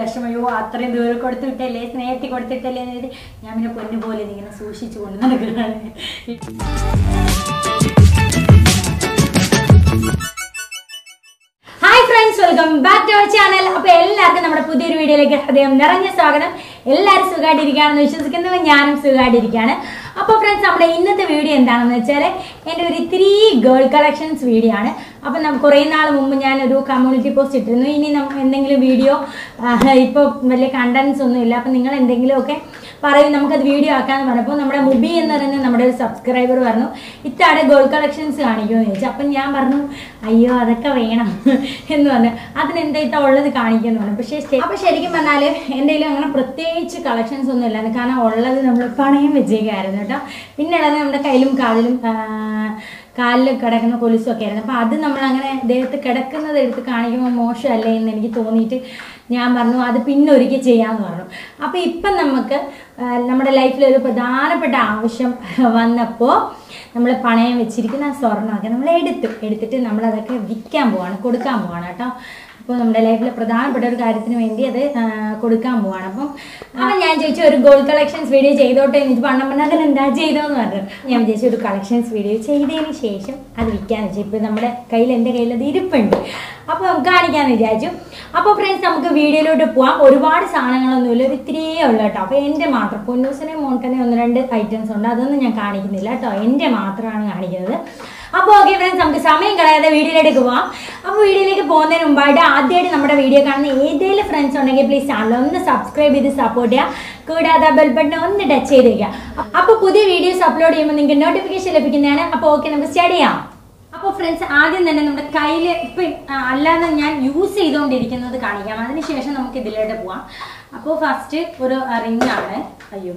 വിഷമയോ അത്രയും ദൂരം കൊടുത്തു വിട്ടല്ലേ സ്നേഹത്തിൽ കൊടുത്തിട്ടല്ലേ എന്ന് കരുതി ഞാൻ പിന്നെ പൊന്നു പോലെ ഇതിങ്ങനെ സൂക്ഷിച്ചു കൊണ്ട് നടക്കുകയാണ് hi friends welcome back to our channel അപ്പൊ എല്ലാവർക്കും നമ്മുടെ പുതിയൊരു വീഡിയോയിലേക്ക് ഹൃദയം നിറഞ്ഞ സ്വാഗതം എല്ലാവരും സുഖമായിട്ടിരിക്കുകയാണെന്ന് വിശ്വസിക്കുന്നത് ഞാനും സുഖമായിട്ടിരിക്കുകയാണ് അപ്പോൾ ഫ്രണ്ട്സ് നമ്മുടെ ഇന്നത്തെ വീഡിയോ എന്താണെന്ന് വെച്ചാൽ എൻ്റെ ഒരു ഇത്തിരി ഗേൾ കളക്ഷൻസ് വീഡിയോ ആണ് അപ്പം നമുക്ക് കുറേ നാൾ മുമ്പ് ഞാൻ ഒരു കമ്മ്യൂണിറ്റി പോസ്റ്റ് ഇട്ടിരുന്നു ഇനി നമുക്ക് എന്തെങ്കിലും വീഡിയോ ഇപ്പോൾ വലിയ കണ്ടന്റ്സ് ഒന്നും ഇല്ല അപ്പം നിങ്ങൾ എന്തെങ്കിലുമൊക്കെ പറയും നമുക്കത് വീഡിയോ ആക്കാന്ന് പറഞ്ഞപ്പോൾ നമ്മുടെ മുബി എന്ന് പറയുന്ന നമ്മുടെ ഒരു സബ്സ്ക്രൈബർ പറഞ്ഞു ഇത്താടെ ഗോൾഡ് കളക്ഷൻസ് കാണിക്കുമെന്ന് ചോദിച്ചു അപ്പം ഞാൻ പറഞ്ഞു അയ്യോ അതൊക്കെ വേണം എന്ന് പറഞ്ഞു അതിനെന്താ ഇത്ത ഉള്ളത് കാണിക്കുമെന്ന് പറഞ്ഞു പക്ഷേ ശ- അപ്പൊ ശരിക്കും പറഞ്ഞാൽ എന്തെങ്കിലും അങ്ങനെ പ്രത്യേകിച്ച് കളക്ഷൻസ് ഒന്നും ഇല്ലായിരുന്നു കാരണം ഉള്ളത് നമ്മൾ പണയം വെച്ചേക്കായിരുന്നു കേട്ടോ പിന്നെ ഉള്ളത് നമ്മുടെ കയ്യിലും കാലിലും ആ, കാലിൽ കിടക്കുന്ന കൊലുസും ഒക്കെ ആയിരുന്നു അപ്പോൾ അത് നമ്മൾ അങ്ങനെ ദേഹത്ത് കിടക്കുന്നത് എടുത്ത് കാണിക്കുമ്പോൾ മോശമല്ലേ എന്ന് എനിക്ക് തോന്നിയിട്ട് ഞാൻ പറഞ്ഞു അത് പിന്നെ ഒരിക്കൽ ചെയ്യാമെന്ന് പറഞ്ഞു അപ്പോൾ ഇപ്പം നമുക്ക് ആ, നമ്മുടെ ലൈഫിൽ ഒരു പ്രധാനപ്പെട്ട ആവശ്യം വന്നപ്പോൾ നമ്മൾ പണയം വെച്ചിരിക്കുന്ന ആ സ്വർണ്ണമൊക്കെ നമ്മൾ എടുത്തു എടുത്തിട്ട് നമ്മളതൊക്കെ വിൽക്കാൻ പോവാണ് കൊടുക്കാൻ പോവാണ് കേട്ടോ അപ്പോൾ നമ്മുടെ ലൈഫിലെ പ്രധാനപ്പെട്ട ഒരു കാര്യത്തിന് വേണ്ടി അത് ആ, കൊടുക്കാൻ പോവാണ് അപ്പം അപ്പം ഞാൻ ചോദിച്ചു ഒരു ഗോൾഡ് കളക്ഷൻസ് വീഡിയോ ചെയ്തോട്ടെ എന്ന് ചോദിച്ചു പണം പറഞ്ഞാൽ അതിന് എന്താ ചെയ്തോന്ന് പറഞ്ഞു ഞാൻ വിചാരിച്ചു ഒരു കളക്ഷൻസ് വീഡിയോ ചെയ്തതിന് ശേഷം അത് വിൽക്കാന്ന് വെച്ചു ഇപ്പം നമ്മുടെ കയ്യിൽ എൻ്റെ കയ്യിൽ അത് ഇരിപ്പുണ്ട് അപ്പോൾ നമുക്ക് കാണിക്കാമെന്ന് വിചാരിച്ചു അപ്പോൾ ഫ്രണ്ട്സ് നമുക്ക് വീഡിയോയിലോട്ട് പോവാം ഒരുപാട് സാധനങ്ങളൊന്നുമില്ല ഒരു ഇത്തിരിയേ ഉള്ളൂ കേട്ടോ അപ്പോൾ എൻ്റെ മാത്രം പൊന്നൂസിനെ മോണ്ടനെ ഒന്ന് രണ്ട് ഐറ്റംസ് ഉണ്ട് അതൊന്നും ഞാൻ കാണിക്കുന്നില്ല കേട്ടോ എൻ്റെ മാത്രമാണ് കാണിക്കുന്നത് അപ്പോൾ ഓക്കെ ഫ്രണ്ട്സ് നമുക്ക് സമയം കളയാതെ വീഡിയോയിലേക്ക് പോവാം അപ്പോൾ വീഡിയോയിലേക്ക് പോകുന്നതിന് മുമ്പായിട്ട് ആദ്യമായിട്ട് നമ്മുടെ വീഡിയോ കാണുന്ന ഏതെങ്കിലും ഫ്രണ്ട്സ് ഉണ്ടെങ്കിൽ പ്ലീസ് ചാനൽ ഒന്ന് സബ്സ്ക്രൈബ് ചെയ്ത് സപ്പോർട്ട് ചെയ്യുക കൂടാതെ ബെൽ ബട്ടൺ ഒന്ന് ടച്ച് ചെയ്ത് വയ്ക്കുക അപ്പോൾ പുതിയ വീഡിയോസ് അപ്ലോഡ് ചെയ്യുമ്പോൾ നിങ്ങൾക്ക് നോട്ടിഫിക്കേഷൻ ലഭിക്കുന്നതാണ് അപ്പോൾ ഓക്കെ നമുക്ക് സ്റ്റാർട്ട് ചെയ്യാം അപ്പോൾ ഫ്രണ്ട്സ് ആദ്യം തന്നെ നമ്മുടെ കയ്യിൽ ഇപ്പം അല്ലാതെ ഞാൻ യൂസ് ചെയ്തുകൊണ്ടിരിക്കുന്നത് കാണിക്കാം അതിനുശേഷം നമുക്ക് ഇതിലോട്ട് പോവാം അപ്പോൾ ഫസ്റ്റ് ഒരു റിംഗ് ആണ് അയ്യോ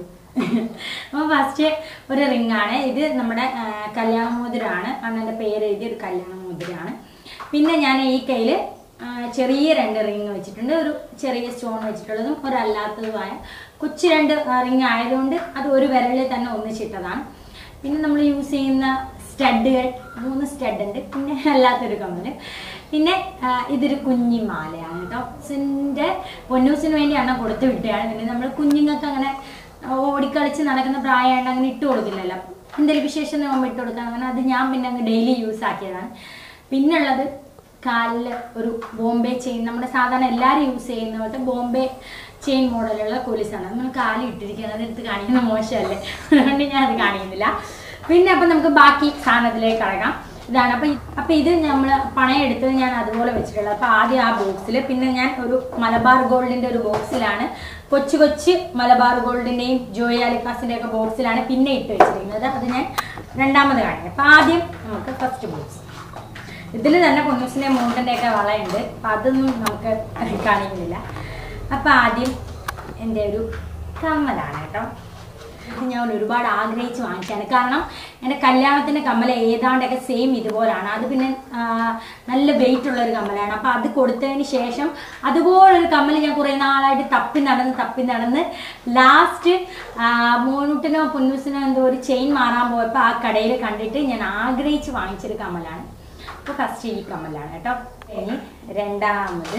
അപ്പോൾ ഫസ്റ്റ് ഒരു റിംഗ് ആണ് ഇത് നമ്മുടെ ആ, കല്യാണ മോതിരമാണ് അണ്ണൻ്റെ പേര് എഴുതിയ ഒരു കല്യാണ മോതിരമാണ് പിന്നെ ഞാൻ ഈ കയ്യിൽ ചെറിയ രണ്ട് റിങ് വെച്ചിട്ടുണ്ട് ഒരു ചെറിയ സ്റ്റോൺ വെച്ചിട്ടുള്ളതും ഒരു അല്ലാത്തതുമായ കൊച്ചു രണ്ട് റിങ് ആയതുകൊണ്ട് അത് ഒരു വിരലിൽ തന്നെ ഒന്നിച്ചിട്ടതാണ് പിന്നെ നമ്മൾ യൂസ് ചെയ്യുന്ന സ്റ്റഡുകൾ മൂന്ന് സ്റ്റഡ് ഉണ്ട് പിന്നെ അല്ലാത്തൊരു കമ്മല് പിന്നെ ആ, ഇതൊരു കുഞ്ഞി മാലയാണ് കേട്ടോ സിൻ്റെ പൊന്നൂസിന് വേണ്ടിയാണ് കൊടുത്തു വിട്ടതാണ് പിന്നെ നമ്മൾ കുഞ്ഞുങ്ങൾക്ക് അങ്ങനെ ഓടിക്കളിച്ച് നടക്കുന്ന പ്രായമായിട്ട് അങ്ങനെ ഇട്ട് കൊടുക്കില്ലല്ലോ എന്തെങ്കിലും വിശേഷം നമ്മൾ ഇട്ട് കൊടുക്കാൻ അങ്ങനെ അത് ഞാൻ പിന്നെ അങ്ങ് ഡെയിലി യൂസ് ആക്കിയതാണ് പിന്നുള്ളത് കാലിൽ ഒരു ബോംബെ ചെയിൻ നമ്മുടെ സാധാരണ എല്ലാവരും യൂസ് ചെയ്യുന്ന പോലത്തെ ബോംബെ ചെയിൻ മോഡലുള്ള കൊലുസാണ് നമ്മൾ കാലിൽ ഇട്ടിരിക്കുന്നത് അതെടുത്ത് കാണിക്കുന്ന മോശമല്ലേ അതുകൊണ്ട് ഞാൻ അത് കാണിക്കുന്നില്ല പിന്നെ അപ്പം നമുക്ക് ബാക്കി സാധനത്തിലേക്ക് കടക്കാം ഇതാണ് അപ്പം അപ്പം ഇത് നമ്മൾ പണയം എടുത്തത് ഞാൻ അതുപോലെ വെച്ചിട്ടുള്ളത് അപ്പം ആദ്യം ആ ബോക്സിൽ പിന്നെ ഞാൻ ഒരു മലബാർ ഗോൾഡിൻ്റെ ഒരു ബോക്സിലാണ് കൊച്ചു കൊച്ചു മലബാർ ഗോൾഡിൻ്റെയും ജോയി അലിക്കാസിൻ്റെ ഒക്കെ ബോക്സിലാണ് പിന്നെ ഇട്ട് വെച്ചിരിക്കുന്നത് അത് ഞാൻ രണ്ടാമത് കാണിക്കാം അപ്പം ആദ്യം നമുക്ക് ഫസ്റ്റ് ബോക്സ് ഇതിൽ തന്നെ പൊന്നൂസിൻ്റെ മൂട്ടൻ്റെ ഒക്കെ വളയുണ്ട് അപ്പം അതൊന്നും നമുക്ക് കാണിക്കുന്നില്ല അപ്പം ആദ്യം എൻ്റെ ഒരു കമ്മലാണ് കേട്ടോ ഇത് ഞാൻ ഒരുപാട് ആഗ്രഹിച്ച് വാങ്ങിച്ചാണ് കാരണം എൻ്റെ കല്യാണത്തിൻ്റെ കമ്മൽ ഏതാണ്ടൊക്കെ സെയിം ഇതുപോലാണ് അത് പിന്നെ ആ, നല്ല വെയിറ്റ് ഉള്ള ഒരു കമ്മലാണ് അപ്പോൾ അത് കൊടുത്തതിന് ശേഷം അതുപോലൊരു കമ്മൽ ഞാൻ കുറേ നാളായിട്ട് തപ്പി നടന്ന് തപ്പി നടന്ന് ലാസ്റ്റ് മൂന്നൂട്ടിനോ പുന്നൂസിനോ എന്തോ ഒരു ചെയിൻ മാറാൻ പോയപ്പോൾ ആ കടയിൽ കണ്ടിട്ട് ഞാൻ ആഗ്രഹിച്ച് വാങ്ങിച്ചൊരു കമ്മലാണ് അപ്പോൾ ഫസ്റ്റ് ഈ കമ്മലാണ് കേട്ടോ ഇനി രണ്ടാമത്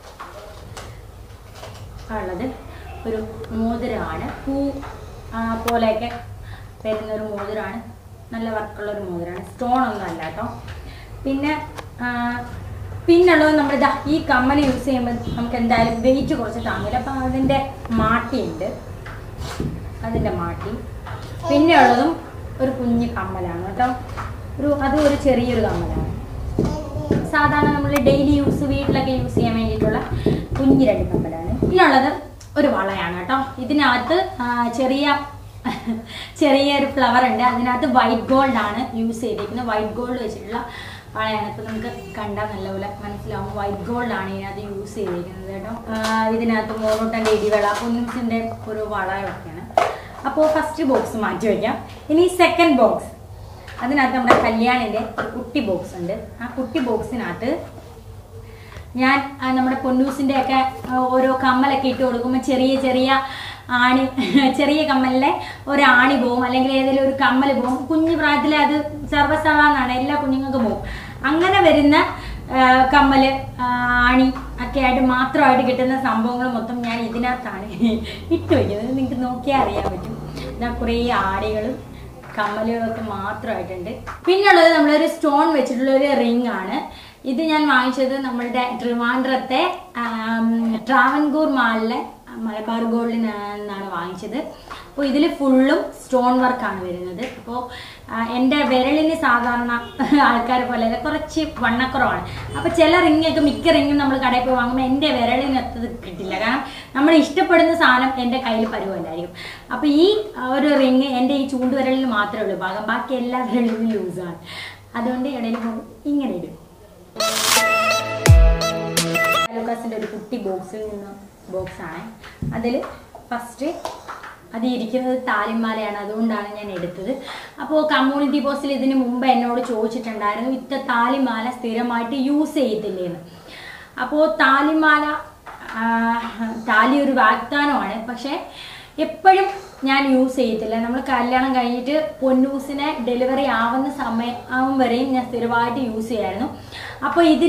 ഉള്ളത് ഒരു മോതിരമാണ് പൂ ആ, പോലെയൊക്കെ വരുന്ന ഒരു മോതിരമാണ് നല്ല വർക്കുള്ള ഒരു മോതിരമാണ് സ്റ്റോൺ ഒന്നും അല്ല കേട്ടോ പിന്നെ ആ, പിന്നുള്ളത് നമ്മുടെ ദാ ഈ കമ്മൽ യൂസ് ചെയ്യുമ്പോൾ നമുക്ക് എന്തായാലും വെയിറ്റ് കുറച്ച് താങ്ങില്ല അപ്പം അതിൻ്റെ മാട്ടിയുണ്ട് അതിൻ്റെ മാട്ടി പിന്നെ ഉള്ളതും ഒരു കുഞ്ഞ് കമ്മലാണ് കേട്ടോ ഒരു അതും ഒരു ചെറിയൊരു കമ്മലാണ് സാധാരണ നമ്മൾ ഡെയിലി യൂസ് വീട്ടിലൊക്കെ യൂസ് ചെയ്യാൻ വേണ്ടിയിട്ടുള്ള കുഞ്ഞു രണ്ട് കമ്മലാണ് പിന്നുള്ളത് ഒരു വളയാണ് കേട്ടോ ഇതിനകത്ത് ആ, ചെറിയ ചെറിയൊരു ഫ്ലവർ ഉണ്ട് അതിനകത്ത് വൈറ്റ് ഗോൾഡ് ആണ് യൂസ് ചെയ്തിരിക്കുന്നത് വൈറ്റ് ഗോൾഡ് വെച്ചിട്ടുള്ള വളയാണ് ഇപ്പം നമുക്ക് കണ്ടാൽ നല്ലപോലെ മനസ്സിലാവും വൈറ്റ് ഗോൾഡ് ആണ് ഇതിനകത്ത് യൂസ് ചെയ്തിരിക്കുന്നത് കേട്ടോ ആ, ഇതിനകത്ത് മോറോട്ടൻ്റെ ഇടിവള പൊന്നൂസിൻ്റെ ഒരു വളയൊക്കെയാണ് അപ്പോൾ ഫസ്റ്റ് ബോക്സ് മാറ്റി വയ്ക്കാം ഇനി സെക്കൻഡ് ബോക്സ് അതിനകത്ത് നമ്മുടെ കല്യാണിൻ്റെ ഒരു കുട്ടി ബോക്സ് ഉണ്ട് ആ കുട്ടി ബോക്സിനകത്ത് ഞാൻ ആ, നമ്മുടെ പൊന്നൂസിൻ്റെ ഒക്കെ ആ, ഓരോ കമ്മലൊക്കെ ഇട്ട് കൊടുക്കുമ്പോൾ ചെറിയ ചെറിയ ആണി ചെറിയ കമ്മലിലെ ഒരു ആണി പോവും അല്ലെങ്കിൽ ഏതെങ്കിലും ഒരു കമ്മൽ പോവും കുഞ്ഞു പ്രായത്തിൽ അത് സർവ്വസാധാരണമാണ് എല്ലാ കുഞ്ഞുങ്ങൾക്കും പോവും അങ്ങനെ വരുന്ന ആ, കമ്മല് ആ, ആണി ഒക്കെ ആയിട്ട് മാത്രമായിട്ട് കിട്ടുന്ന സംഭവങ്ങൾ മൊത്തം ഞാൻ ഇതിനകത്താണ് ഇട്ട് വയ്ക്കുന്നത് നിങ്ങൾക്ക് നോക്കിയാൽ അറിയാൻ പറ്റും ഇതാ കുറേ ആടികളും കമ്മലുകളൊക്കെ മാത്രമായിട്ടുണ്ട് പിന്നുള്ളത് നമ്മളൊരു സ്റ്റോൺ വെച്ചിട്ടുള്ള ഒരു റിംഗ് ആണ് ഇത് ഞാൻ വാങ്ങിച്ചത് നമ്മളുടെ ട്രിവാൻഡ്രത്തെ ആം, ട്രാവൻകൂർ മാളിലെ മലബാർ ഗോൾഡിൽ നിന്നാണ് വാങ്ങിച്ചത് അപ്പോൾ ഇതിൽ ഫുള്ളും സ്റ്റോൺ വർക്കാണ് വരുന്നത് അപ്പോൾ എൻ്റെ വിരലിന് സാധാരണ ആൾക്കാരെ പോലെ അല്ല കുറച്ച് വണ്ണക്കുറവാണ് അപ്പോൾ ചില റിങ്ങൊക്കെ മിക്ക റിങ്ങും നമ്മൾ കടയിൽ പോയി വാങ്ങുമ്പോൾ എൻ്റെ വിരലിനൊത്തത് കിട്ടില്ല കാരണം നമ്മൾ ഇഷ്ടപ്പെടുന്ന സാധനം എൻ്റെ കയ്യിൽ പരുവല്ലായിരിക്കും അപ്പോൾ ഈ ആ, ഒരു റിങ് എൻ്റെ ഈ ചൂണ്ടുവിരലിൽ മാത്രമേ ഉള്ളൂ ഭാഗം ബാക്കി എല്ലാ വിരലിലും ലൂസാണ് അതുകൊണ്ട് ഇടയിൽ പോകും ഇങ്ങനെ ഇടും ലൂക്കാസിൻ്റെ ഒരു കുട്ടി ബോക്സിൽ നിന്ന് ബോക്സ് ആണ് അതിൽ ഫസ്റ്റ് അത് ഇരിക്കുന്നത് താലിമാലയാണ് അതുകൊണ്ടാണ് ഞാൻ എടുത്തത് അപ്പോൾ കമ്മ്യൂണിറ്റി പോസ്റ്റിൽ ഇതിന് മുമ്പ് എന്നോട് ചോദിച്ചിട്ടുണ്ടായിരുന്നു ഇത്ത താലിമാല സ്ഥിരമായിട്ട് യൂസ് ചെയ്യത്തില്ലേന്ന് അപ്പോൾ താലിമാല ആ, താലി ഒരു വാഗ്ദാനമാണ് പക്ഷേ എപ്പോഴും ഞാൻ യൂസ് ചെയ്യത്തില്ല നമ്മൾ കല്യാണം കഴിഞ്ഞിട്ട് പൊന്നൂസിനെ ഡെലിവറി ആവുന്ന സമയം ആവും വരെയും ഞാൻ സ്ഥിരമായിട്ട് യൂസ് ചെയ്യായിരുന്നു അപ്പോൾ ഇതിൽ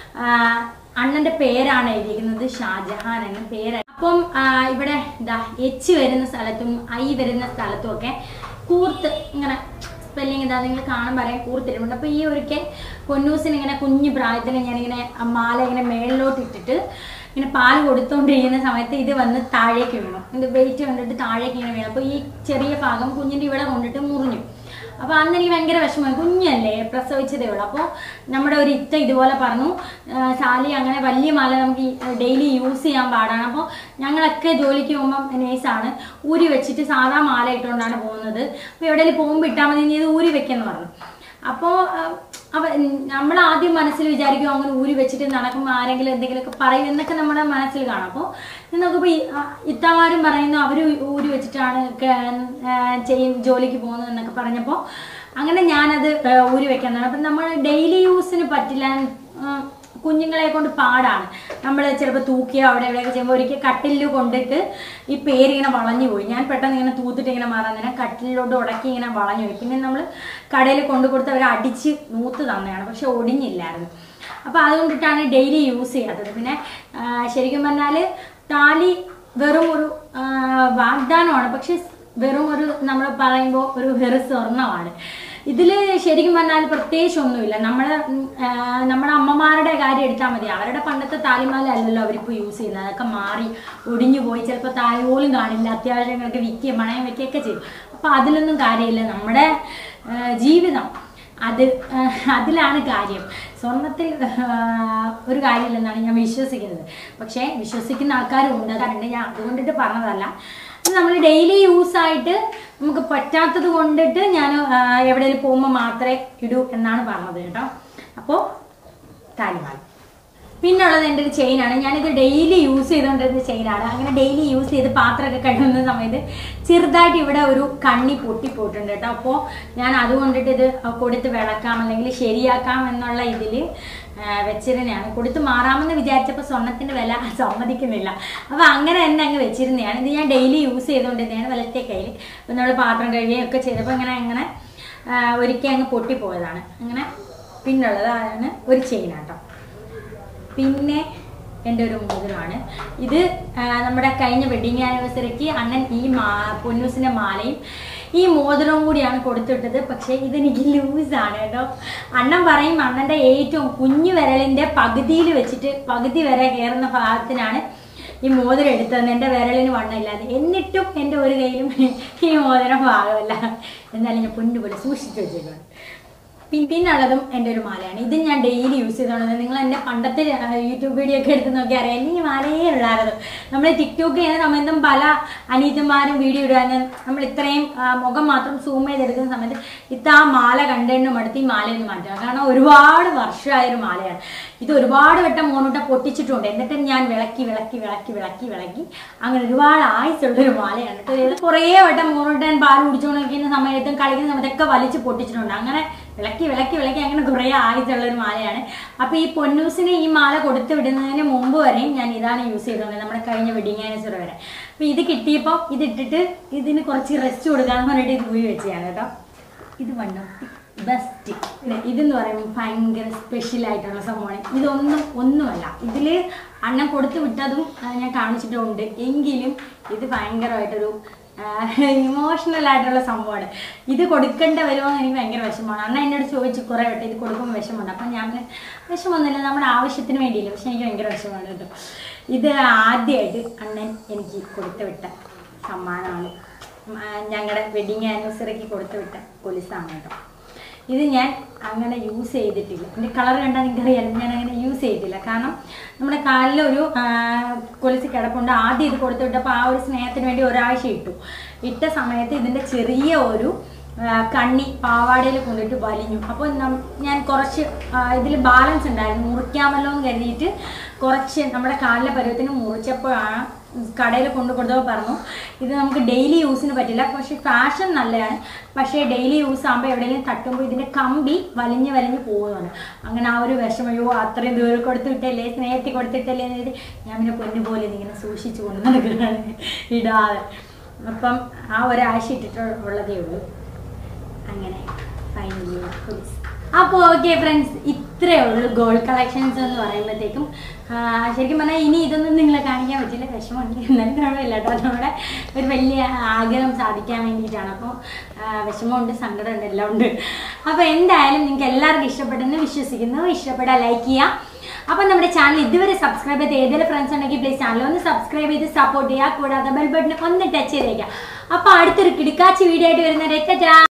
അണ്ണന്റെ പേരാണ് എഴുതിയിരിക്കുന്നത് ഷാജഹാൻ എന്ന പേരാണ് അപ്പം ആ, ഇവിടെ ഇതാ എച്ച് വരുന്ന സ്ഥലത്തും ഐ വരുന്ന സ്ഥലത്തും ഒക്കെ കൂർത്ത് ഇങ്ങനെ സ്പെല്ലിങ് ഇതാ നിങ്ങൾ കാണാൻ പറയാൻ കൂർത്തിട്ടുണ്ട് അപ്പോൾ ഈ ഒരിക്കൽ പൊന്നൂസിന് ഇങ്ങനെ കുഞ്ഞു പ്രായത്തിൽ ഞാനിങ്ങനെ ആ മാല ഇങ്ങനെ മേളിലോട്ട് ഇട്ടിട്ട് ഇങ്ങനെ പാല് കൊടുത്തോണ്ടിരിക്കുന്ന സമയത്ത് ഇത് വന്ന് താഴേക്ക് വീണു ഇത് വെയിറ്റ് കണ്ടിട്ട് താഴേക്ക് ഇങ്ങനെ വീണു അപ്പോൾ ഈ ചെറിയ ഭാഗം കുഞ്ഞിൻ്റെ ഇവിടെ കൊണ്ടിട്ട് മുറിഞ്ഞു അപ്പോൾ അന്ന് എനിക്ക് ഭയങ്കര വിഷമമായി കുഞ്ഞല്ലേ പ്രസവിച്ചതേ ഉള്ളൂ അപ്പോൾ നമ്മുടെ ഒരു ഇത്ത ഇതുപോലെ പറഞ്ഞു ആ, സാലി അങ്ങനെ വലിയ മാല നമുക്ക് ഡെയിലി യൂസ് ചെയ്യാൻ പാടാണ് അപ്പോൾ ഞങ്ങളൊക്കെ ജോലിക്ക് പോകുമ്പം നേഴ്സാണ് ഊരി വെച്ചിട്ട് സാധാ മാല ഇട്ടുകൊണ്ടാണ് പോകുന്നത് അപ്പോൾ എവിടെയെങ്കിലും പോകുമ്പോൾ ഇട്ടാൽ മതി നീ ഇത് ഊരി വെക്കെന്ന് പറഞ്ഞു അപ്പോൾ അവ നമ്മൾ ആദ്യം മനസ്സിൽ വിചാരിക്കും അങ്ങനെ ഊരി വെച്ചിട്ട് നടക്കുമ്പോൾ ആരെങ്കിലും എന്തെങ്കിലുമൊക്കെ പറയും എന്നൊക്കെ നമ്മുടെ മനസ്സിൽ കാണും അപ്പോൾ നോക്കുമ്പോൾ ഇത്തമാരും പറയുന്നു അവർ ഊരി വെച്ചിട്ടാണ് ക- ആ, ചെയ്യും ജോലിക്ക് പോകുന്നത് എന്നൊക്കെ പറഞ്ഞപ്പോൾ അങ്ങനെ ഞാനത് ആ, ഊരി വെക്കാൻ അപ്പം നമ്മൾ ഡെയിലി യൂസിന് പറ്റില്ല ആ, കുഞ്ഞുങ്ങളെ കൊണ്ട് പാടാണ് നമ്മൾ ചിലപ്പോൾ തൂക്കിയോ അവിടെ എവിടെയൊക്കെ ചെയ്യുമ്പോൾ ഒരിക്കൽ കട്ടിലിൽ കൊണ്ടിട്ട് ഈ പേരിങ്ങനെ വളഞ്ഞു പോയി ഞാൻ പെട്ടെന്ന് ഇങ്ങനെ തൂത്തിട്ട് ഇങ്ങനെ മാറാൻ തന്നെ കട്ടിലോട്ട് ഉടക്കി ഇങ്ങനെ വളഞ്ഞു പോയി പിന്നെ നമ്മൾ കടയിൽ കൊണ്ടു കൊടുത്ത് അവർ അടിച്ച് നൂത്ത് തന്നെയാണ് പക്ഷെ ഒടിഞ്ഞില്ലായിരുന്നു അപ്പോൾ അതുകൊണ്ടിട്ടാണ് ഡെയിലി യൂസ് ചെയ്യാത്തത് പിന്നെ ആ, ശരിക്കും പറഞ്ഞാൽ താലി വെറും ഒരു ആ, വാഗ്ദാനമാണ് പക്ഷെ വെറും ഒരു നമ്മൾ പറയുമ്പോൾ ഒരു വെറു സ്വർണ്ണമാണ് ഇതിൽ ശരിക്കും പറഞ്ഞാൽ പ്രത്യേകിച്ച് ഒന്നുമില്ല നമ്മളെ ഉം, ആ, നമ്മുടെ അമ്മമാരുടെ കാര്യം എടുത്താൽ മതി അവരുടെ പണ്ടത്തെ താലിമാല അല്ലല്ലോ അവരിപ്പോൾ യൂസ് ചെയ്യുന്നത് അതൊക്കെ മാറി ഒടിഞ്ഞു പോയി ചിലപ്പോൾ താലി പോലും കാണില്ല അത്യാവശ്യങ്ങളൊക്കെ വിൽക്കുകയും പണയം വെക്കുകയൊക്കെ ചെയ്യും അപ്പോൾ അതിലൊന്നും കാര്യമില്ല നമ്മുടെ ആ, ജീവിതം അത് ആ, അതിലാണ് കാര്യം സ്വർണത്തിൽ ആ, ഒരു കാര്യമില്ലെന്നാണ് ഞാൻ വിശ്വസിക്കുന്നത് പക്ഷേ വിശ്വസിക്കുന്ന ആൾക്കാരും ഉണ്ട് അതുകൊണ്ട് ഞാൻ അതുകൊണ്ടിട്ട് പറഞ്ഞതല്ല ഇത് നമ്മൾ ഡെയിലി യൂസ് ആയിട്ട് നമുക്ക് പറ്റാത്തത് കൊണ്ടിട്ട് ഞാൻ എവിടെയെങ്കിലും പോകുമ്പോൾ മാത്രമേ ഇടൂ എന്നാണ് പറഞ്ഞത് കേട്ടോ അപ്പോൾ താലിമാല പിന്നുള്ളത് എൻ്റെ ഒരു ചെയിനാണ് ഞാനിത് ഡെയിലി യൂസ് ചെയ്തുകൊണ്ടിരുന്ന ചെയിനാണ് അങ്ങനെ ഡെയിലി യൂസ് ചെയ്ത് പാത്രമൊക്കെ കഴുകുന്ന സമയത്ത് ചെറുതായിട്ട് ഇവിടെ ഒരു കണ്ണി പൊട്ടിപ്പോയിട്ടുണ്ട് കേട്ടോ അപ്പോൾ ഞാൻ അതുകൊണ്ടിട്ട് ഇത് കൊടുത്ത് വിളക്കാം അല്ലെങ്കിൽ ശരിയാക്കാം എന്നുള്ള ഇതിൽ വെച്ചിരുന്നതാണ് കൊടുത്ത് മാറാമെന്ന് വിചാരിച്ചപ്പോൾ സ്വർണത്തിൻ്റെ വില സമ്മതിക്കുന്നില്ല അപ്പോൾ അങ്ങനെ തന്നെ അങ്ങ് വെച്ചിരുന്നതാണ് ഇത് ഞാൻ ഡെയിലി യൂസ് ചെയ്തുകൊണ്ടിരുന്നതാണ് വലത്തെ കയ്യിൽ അപ്പോൾ നമ്മൾ പാത്രം കഴുകുകയും ഒക്കെ ചെയ്തപ്പോൾ ഇങ്ങനെ അങ്ങനെ ഒരിക്കൽ അങ്ങ് പൊട്ടിപ്പോയതാണ് അങ്ങനെ പിന്നുള്ളതാണ് ഒരു ചെയിനാട്ടോ പിന്നെ എൻ്റെ ഒരു മോതിരമാണ് ഇത് ആ, നമ്മുടെ കഴിഞ്ഞ വെഡിങ് ആനിവേഴ്സറിക്ക് അണ്ണൻ ഈ മാ പൊന്നൂസിൻ്റെ മാലയും ഈ മോതിരവും കൂടിയാണ് കൊടുത്തിട്ടത് പക്ഷേ ഇതെനിക്ക് ലൂസാണ് കേട്ടോ അണ്ണൻ പറയും അണ്ണൻ്റെ ഏറ്റവും കുഞ്ഞു വിരലിൻ്റെ പകുതിയിൽ വെച്ചിട്ട് പകുതി വരെ കയറുന്ന ഭാഗത്തിനാണ് ഈ മോതിരം എടുത്തത് എൻ്റെ വിരലിന് വണ്ണമില്ലാതെ എന്നിട്ടും എൻ്റെ ഒരു കയ്യിലും ഈ മോതിരം ഭാഗമല്ല എന്നാലും ഞാൻ പൊന്നുപോലെ സൂക്ഷിച്ചു വെച്ചിട്ടുണ്ട് പിൻ പിന്നുള്ളതും എൻ്റെ ഒരു മാലയാണ് ഇത് ഞാൻ ഡെയിലി യൂസ് ചെയ്തോണ്ടത് നിങ്ങൾ എൻ്റെ പണ്ടത്തെ ആ, യൂട്യൂബ് വീഡിയോ ഒക്കെ എടുത്ത് നോക്കി അറിയാം എനിക്ക് ഈ മാലയേ ഉള്ളായിരുന്നു നമ്മൾ ടിക്ടോക്ക് ചെയ്യുന്ന സമയത്തും പല അനീതന്മാരും വീഡിയോ ഇടാൻ നമ്മൾ ഇത്രയും ആ, മുഖം മാത്രം സൂം ചെയ്തെടുക്കുന്ന സമയത്ത് ഇത്ത ആ മാല കണ്ടെണ്ണും അടുത്ത് ഈ മാലയൊന്ന് മാറ്റുക കാരണം ഒരുപാട് വർഷമായൊരു മാലയാണ് ഇത് ഒരുപാട് വട്ടം മോനോട്ട പൊട്ടിച്ചിട്ടുണ്ട് എന്നിട്ട് ഞാൻ വിളക്കി വിളക്കി വിളക്കി വിളക്കി വിളക്കി അങ്ങനെ ഒരുപാട് ആയുസുള്ളൊരു മാലയാണ് കേട്ടോ ഇത് കുറേ വട്ടം മോനോട്ടൻ പാൽ കുടിച്ചുകൊണ്ടിരിക്കുന്ന സമയത്തും കളിക്കുന്ന സമയത്തൊക്കെ വലിച്ച് പൊട്ടിച്ചിട്ടുണ്ട് അങ്ങനെ വിളക്കി വിളക്കി വിളക്കി അങ്ങനെ കുറേ ആയുസുള്ള ഒരു മാലയാണ് അപ്പൊ ഈ പൊന്നൂസിന് ഈ മാല കൊടുത്തു വിടുന്നതിന് മുമ്പ് വരെയും ഞാൻ ഇതാണ് യൂസ് ചെയ്തോണ്ടത് നമ്മുടെ കഴിഞ്ഞ വെഡിങ് ആനിവേഴ്സറി വരെ അപ്പൊ ഇത് കിട്ടിയപ്പോൾ ഇതിട്ടിട്ട് ഇതിന് കുറച്ച് റെസ്റ്റ് കൊടുക്കാന്ന് പറഞ്ഞിട്ട് ഇത് പോയി വെച്ചാണ് കേട്ടോ ഇത് വണ്ണോ ബെസ്റ്റ് ഇതെന്ന് പറയുമ്പോൾ ഭയങ്കര സ്പെഷ്യൽ ആയിട്ടുള്ള സംഭവമാണ് ഇതൊന്നും ഒന്നുമല്ല ഇതിൽ അണ്ണൻ കൊടുത്തു വിട്ടതും ആ, ഞാൻ കാണിച്ചിട്ടുണ്ട് എങ്കിലും ഇത് ഭയങ്കരമായിട്ടൊരു ഇമോഷണൽ ആയിട്ടുള്ള സംഭവമാണ് ഇത് കൊടുക്കേണ്ട വരുമോ എന്ന് എനിക്ക് ഭയങ്കര വിഷമമാണ് അണ്ണ എന്നോട് ചോദിച്ചു കുറേ വട്ടം ഇത് കൊടുക്കുമ്പോൾ വിഷമമുണ്ട് അപ്പം ഞാൻ പിന്നെ വിഷമമൊന്നുമില്ല നമ്മുടെ ആവശ്യത്തിന് വേണ്ടിയില്ല പക്ഷെ എനിക്ക് ഭയങ്കര വിഷമമാണ് കേട്ടോ ഇത് ആദ്യമായിട്ട് അണ്ണൻ എനിക്ക് കൊടുത്തു വിട്ട സമ്മാനമാണ് ഞങ്ങളുടെ വെഡിങ് ആനിവേഴ്സറിക്ക് കൊടുത്തു വിട്ട കൊലിസാണ് കേട്ടോ ഇത് ഞാൻ അങ്ങനെ യൂസ് ചെയ്തിട്ടില്ല എൻ്റെ കളർ കണ്ടാൽ നിങ്ങൾക്ക് അറിയാലോ ഞാൻ അങ്ങനെ യൂസ് ചെയ്തിട്ടില്ല കാരണം നമ്മുടെ കാലിലൊരു ആ, കൊലുസ് കിടപ്പുണ്ട് ആദ്യം ഇത് കൊടുത്തു വിട്ടപ്പോൾ ആ ഒരു സ്നേഹത്തിന് വേണ്ടി ഒരാഴ്ച ഇട്ടു ഇട്ട സമയത്ത് ഇതിൻ്റെ ചെറിയ ഒരു ആ, കണ്ണി പാവാടയിൽ കൊണ്ടിട്ട് വലിഞ്ഞു അപ്പോൾ നം- ഞാൻ കുറച്ച് ഇതിൽ ബാലൻസ് ഉണ്ടായിരുന്നു മുറിക്കാമല്ലോ എന്ന് കരുതിയിട്ട് കുറച്ച് നമ്മുടെ കാലിലെ പരുവത്തിന് മുറിച്ചപ്പോഴാണ് കടയിൽ കൊണ്ടു കൊടുത്തപ്പോൾ പറഞ്ഞു ഇത് നമുക്ക് ഡെയിലി യൂസിന് പറ്റില്ല പക്ഷേ ഫാഷൻ നല്ലതാണ് പക്ഷേ ഡെയിലി യൂസ് ആകുമ്പോൾ എവിടെയെങ്കിലും തട്ടുമ്പോൾ ഇതിൻ്റെ കമ്പി വലിഞ്ഞ് വലിഞ്ഞ് പോകുന്നതാണ് അങ്ങനെ ആ ഒരു വിഷമയോ അത്രയും ദൂരം കൊടുത്തിട്ടല്ലേ സ്നേഹത്തിൽ കൊടുത്തിട്ടല്ലേ എന്ന് കരുതി ഞാൻ പിന്നെ പൊന്നു പോലെ ഇങ്ങനെ സൂക്ഷിച്ചു കൊണ്ട് നടക്കുകയാണ് ഇടാതെ അപ്പം ആ ഒരാഴ്ച ഇട്ടിട്ടുള്ളതേ ഉള്ളൂ അങ്ങനെ ഫൈനലി അപ്പോൾ ഓക്കെ ഫ്രണ്ട്സ് ഇത്രയേ ഉള്ളൂ ഗോൾഡ് കളക്ഷൻസ് എന്ന് പറയുമ്പോഴത്തേക്കും ആ, ശരിക്കും പറഞ്ഞാൽ ഇനി ഇതൊന്നും നിങ്ങളെ കാണിക്കാൻ പറ്റില്ല വിഷമമുണ്ട് എന്നാലും കുഴപ്പമില്ല കേട്ടോ നമ്മുടെ ഒരു വലിയ ആഗ്രഹം സാധിക്കാൻ വേണ്ടിയിട്ടാണ് അപ്പോൾ വിഷമമുണ്ട് സങ്കടമുണ്ട് എല്ലാം ഉണ്ട് അപ്പോൾ എന്തായാലും നിങ്ങൾക്ക് എല്ലാവർക്കും ഇഷ്ടപ്പെട്ടെന്ന് വിശ്വസിക്കുന്നു ഇഷ്ടപ്പെട്ടാൽ ലൈക്ക് ചെയ്യാം അപ്പം നമ്മുടെ ചാനൽ ഇതുവരെ സബ്സ്ക്രൈബ് ചെയ്ത് ഏതെങ്കിലും ഫ്രണ്ട്സ് ഉണ്ടെങ്കിൽ പ്ലീസ് ചാനൽ ഒന്ന് സബ്സ്ക്രൈബ് ചെയ്ത് സപ്പോർട്ട് ചെയ്യുക കൂടാതെ ബെൽ ബട്ടൺ ഒന്ന് ടച്ച് ചെയ്തേക്കാം അപ്പോൾ അടുത്തൊരു കിടക്കാച്ചി വീഡിയോ ആയിട്ട് വരുന്ന